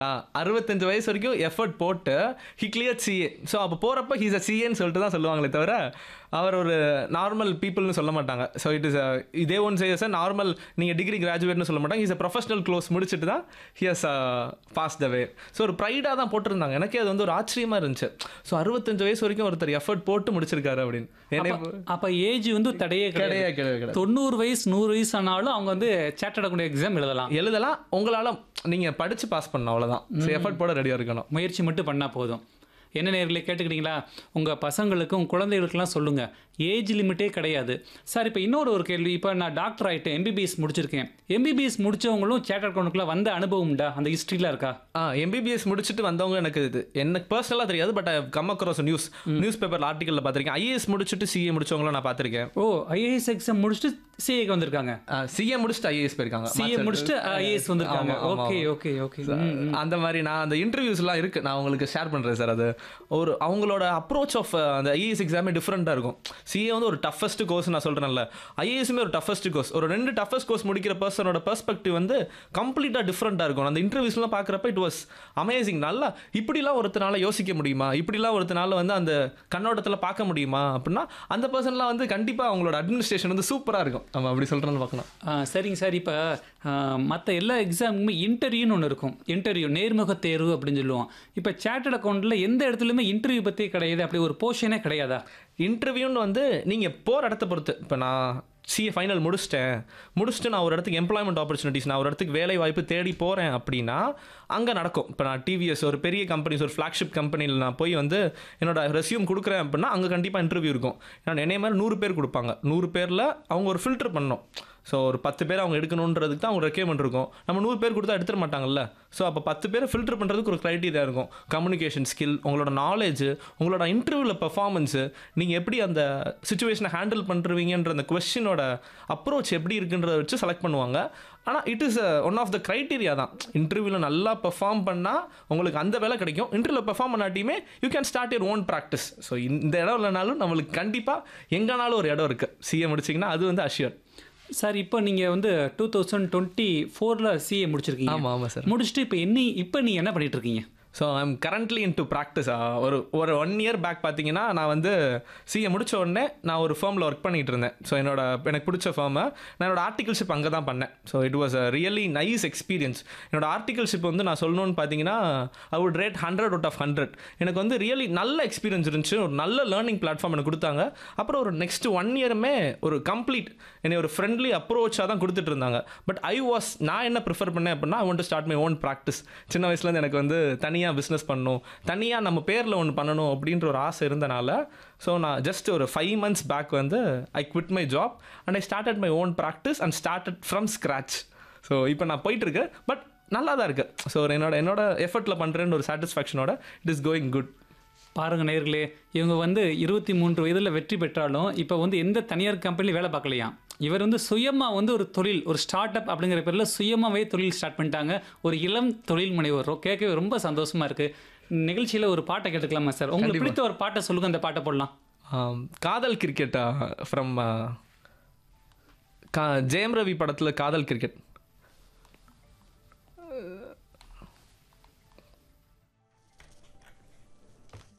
அறுபத்தஞ்சு வயசு வரைக்கும் எஃபர்ட் போட்டு ஹி கிளியர் சிஏ ஸோ அப்போ போகிறப்ப ஹீஸ் அ சிஏன்னு சொல்லிட்டு தான் சொல்லுவாங்களே தவிர அவர் ஒரு நார்மல் பீப்புள்னு சொல்ல மாட்டாங்க ஸோ இட் இஸ் இதே ஒன் சேஸ் நார்மல் நீங்கள் டிகிரி கிராஜுவேட்னு சொல்ல மாட்டாங்க இஸ் அ ப்ரொஃபஷனல் க்ளோஸ் முடிச்சுட்டு தான் he has pass the way so ஒரு ப்ரைடாக தான் போட்டிருந்தாங்க எனக்கே அது வந்து ஒரு ஆச்சரியமாக இருந்துச்சு ஸோ அறுபத்தஞ்சு வயசு வரைக்கும் ஒருத்தர் எஃபர்ட் போட்டு முடிச்சிருக்காரு அப்படின்னு என்னை அப்ப ஏஜ் வந்து தடையே கிடையாது கிடையாது கிடையாது கிடையாது தொண்ணூறு வயசு நூறு வயசு ஆனாலும் அவங்க வந்து சேட்டட் அக்கௌண்ட் எக்ஸாம் எழுதலாம் எழுதலாம் உங்களால் நீங்கள் படித்து பாஸ் பண்ணணும் அவ்வளோதான் ஸோ எஃபர்ட் போட ரெடியாக இருக்கணும் முயற்சி மட்டும் பண்ணா போதும் என்ன நேர்களே கேட்டுக்கிட்டீங்களா உங்கள் பசங்களுக்கும் குழந்தைகளுக்கெல்லாம் சொல்லுங்கள் ஏஜ் லிமிட்டே கிடையாது சார் இப்போ இன்னொரு ஒரு கேள்வி இப்போ நான் டாக்டர் ஆகிட்டேன் எம்பிபிஎஸ் முடிச்சிருக்கேன் எம்பிபிஎஸ் முடிச்சவங்களும் சேட்டர் அக்கௌண்ட்டுக்குள்ள வந்த அனுபவம் உண்டா அந்த ஹிஸ்ட்ரியில் இருக்கா ஆ எம்பிபிஎஸ் முடிச்சுட்டு வந்தவங்க எனக்கு இது எனக்கு பர்சனலாக தெரியாது but come across news newspaper ஆர்டிக்கலில் பார்த்துருக்கேன் ஐஏஎஸ் முடிச்சுட்டு சிஏ முடிச்சவங்கள நான் பார்த்துருக்கேன் ஓ ஐஏஎஸ் எக்ஸாம் முடிச்சுட்டு சிஏக்கு வந்திருக்காங்க சிஏ முடிச்சுட்டு ஐஏஎஸ் போயிருக்காங்க சிஏ முடிச்சுட்டு ஐஏஎஸ் வந்திருக்காங்க ஆமா, ஆமா, ஓகே ஆமா. ஓகே ஓகே அந்த மாதிரி நான் அந்த இன்டர்வியூஸ்லாம் இருக்கு நான் உங்களுக்கு ஷேர் பண்ணுறேன் சார் அது ஒரு அவங்களோட அப்ரோச் ஆஃப் அந்த ஐஏஎஸ் எக்ஸாமே டிஃப்ரெண்ட்டாக இருக்கும் சிஏ வந்து ஒரு டஃபஸ்ட் கோர்ஸ் நான் சொல்கிறேன்ல ஐஏஎஸ்மே ஒரு டஃபஸ்ட் கோர்ஸ் ஒரு ரெண்டு டஃபஸ்ட் கோர்ஸ் முடிக்கிற பர்சனோட பெர்ஸ்பெக்டிவ் வந்து கம்ப்ளீட்டாக டிஃப்ரெண்ட்டாக இருக்கும் அந்த இன்டர்வியூஸ்லாம் பார்க்குறப்ப இட் வாஸ் அமேசிங் நல்லா இப்படிலாம் ஒருத்தனால யோசிக்க முடியுமா இப்படிலாம் ஒருத்தனால வந்து அந்த கண்ணோட்டத்தில் பார்க்க முடியுமா அப்படின்னா அந்த பர்சன்லாம் வந்து கண்டிப்பாக அவங்களோட அட்மினிஸ்ட்ரேஷன் வந்து சூப்பராக இருக்கும் நம்ம அப்படி சொல்கிறோன்னு பார்க்கலாம் ஆ, சரிங்க சார் இப்போ மற்ற எல்லா எக்ஸாமுக்குமே இன்டர்வியூன்னு ஒன்று இருக்கும் இன்டர்வியூ நேர்முக தேர்வு அப்படின்னு சொல்லுவோம் இப்போ சேட்டட் அக்கௌண்ட்டில் எந்த இடத்துலையுமே இன்டர்வியூ பற்றி கிடையாது அப்படி ஒரு போர்ஷனே கிடையாதா இன்டர்வியூன்னு வந்து நீங்கள் போகிற இடத்த பொறுத்து இப்போ நான் சிஏ ஃபைனல் முடிச்சிட்டேன் முடிச்சுட்டு நான் ஒரு இடத்துக்கு எம்ப்ளாய்மெண்ட் ஆப்பர்ச்சுனிட்டிஸ் நான் ஒரு இடத்துக்கு வேலை வாய்ப்பு தேடி போகிறேன் அப்படின்னா அங்கே நடக்கும் இப்போ நான் டிவிஎஸ் ஒரு பெரிய கம்பெனிஸ் ஒரு ஃப்ளாக்ஷிப் கம்பெனியில் நான் போய் வந்து என்னோட ரெஸ்யூம் கொடுக்குறேன் அப்படின்னா அங்கே கண்டிப்பாக இன்டர்வியூ இருக்கும் ஏன்னா என்னைய மாதிரி நூறு பேர் கொடுப்பாங்க நூறு பேரில் அவங்க ஒரு ஃபில்டர் பண்ணணும் ஸோ ஒரு பத்து பேர் அவங்க எடுக்கணுன்றதுக்கு தான் அவங்க ரெக்கமெண்ட் இருக்கும் நம்ம நூறு பேர் கொடுத்தா எடுத்துட மாட்டாங்கல்ல ஸோ அப்போ பத்து பேரை ஃபில்டர் பண்ணுறதுக்கு ஒரு க்ரைட்டீரியா இருக்கும் கம்யூனிகேஷன் ஸ்கில் உங்களோட நாலேஜ் உங்களோட இன்டர்வியூவில் பெர்ஃபார்மன்ஸு நீங்கள் எப்படி அந்த சுச்சுவேஷனை ஹேண்டில் பண்ணுறீங்கன்ற அந்த கொஸ்டினோட அப்ரோச் எப்படி இருக்குன்றத வச்சு செலக்ட் பண்ணுவாங்க ஆனால் it is one of the criteria தான் இன்டர்வியூவில் நல்லா பெர்ஃபார்ம் பண்ணால் உங்களுக்கு அந்த வேலை கிடைக்கும் இன்டர்வியூவில் பெர்ஃபார்ம் பண்ணாட்டியுமே you can start your own practice so இந்த இடம் இல்லைனாலும் நம்மளுக்கு கண்டிப்பாக எங்கேனாலும் ஒரு இடம் இருக்குது சிஏ முடிச்சிங்கன்னா அது வந்து அஷ்யூர் சார் இப்போ நீங்கள் வந்து டூ தௌசண்ட் டுவெண்ட்டி ஃபோரில் சிஏ முடிச்சிருக்கீங்க ஆமாம் ஆமாம் சார் முடிச்சுட்டு இப்போ என்ன இப்போ நீங்கள் என்ன பண்ணிட்டு இருக்கீங்க so I'm currently in to practice ஒரு ஒரு ஒன் இயர் பேக் பார்த்தீங்கன்னா நான் வந்து சிஏ முடிச்ச உடனே நான் ஒரு ஃபேமில் ஒர்க் பண்ணிட்டு இருந்தேன் ஸோ என்னோட எனக்கு பிடிச்ச ஃபேமை நான் என்னோட ஆர்டிகல்ஷிப் அங்கே தான் பண்ணேன் so it was a really nice experience என்னோட ஆர்டிகல்ஷிப் வந்து நான் சொல்லணும்னு பார்த்தீங்கன்னா I would rate hundred out of hundred எனக்கு வந்து ரியலி நல்ல எக்ஸ்பீரியன்ஸ் இருந்துச்சு ஒரு நல்ல லேர்னிங் பிளாட்ஃபார்ம் எனக்கு கொடுத்தாங்க அப்புறம் ஒரு நெக்ஸ்ட் ஒன் இயருமே ஒரு கம்ப்ளீட் என்னை ஒரு ஃப்ரெண்ட்லி அப்ரோச்சாக தான் கொடுத்துட்டு இருந்தாங்க பட் ஐ வாஸ் நான் என்ன ப்ரிஃபர் பண்ணேன் அப்படின்னா I want to start my own practice சின்ன வயசுலேருந்து எனக்கு வந்து தனியாக பிஸ்னஸ் பண்ணணும் தனியாக நம்ம பேரில் ஒன்று பண்ணணும் அப்படின்ற ஒரு ஆசை இருந்தனால ஸோ நான் ஜஸ்ட் ஒரு ஃபைவ் மந்த்ஸ் பேக் வந்து I quit my job and I started my own practice and started from scratch so இப்போ நான் போயிட்டுருக்கு பட் நல்லா தான் இருக்கு ஸோ என்னோட என்னோட எஃபர்ட்டில் பண்ணுறேன்னு ஒரு சாட்டிஸ்ஃபேக்ஷனோட இட் இஸ் கோயிங் குட் பாருங்க நேர்களே இவங்க வந்து இருபத்தி மூன்று வயதில் வெற்றி பெற்றாலும் இப்போ வந்து எந்த தனியார் கம்பெனி வேலை பார்க்கலையாம் இவர் வந்து சுயமாக வந்து ஒரு தொழில் ஒரு ஸ்டார்ட் அப் அப்படிங்கிற பேரில் சுயமாகவே தொழில் ஸ்டார்ட் பண்ணிட்டாங்க ஒரு இளம் தொழில் முனைவர் கேட்கவே ரொம்ப சந்தோஷமா இருக்கு நிகழ்ச்சியில் ஒரு பாட்டை கேட்டுக்கலாமா சார் உங்களுக்கு பிடித்த ஒரு பாட்டை சொல்லுங்க அந்த பாட்டை போடலாம் காதல் கிரிக்கெட்டா ஃப்ரம் கா ஜெயம் ரவி படத்தில் காதல் கிரிக்கெட்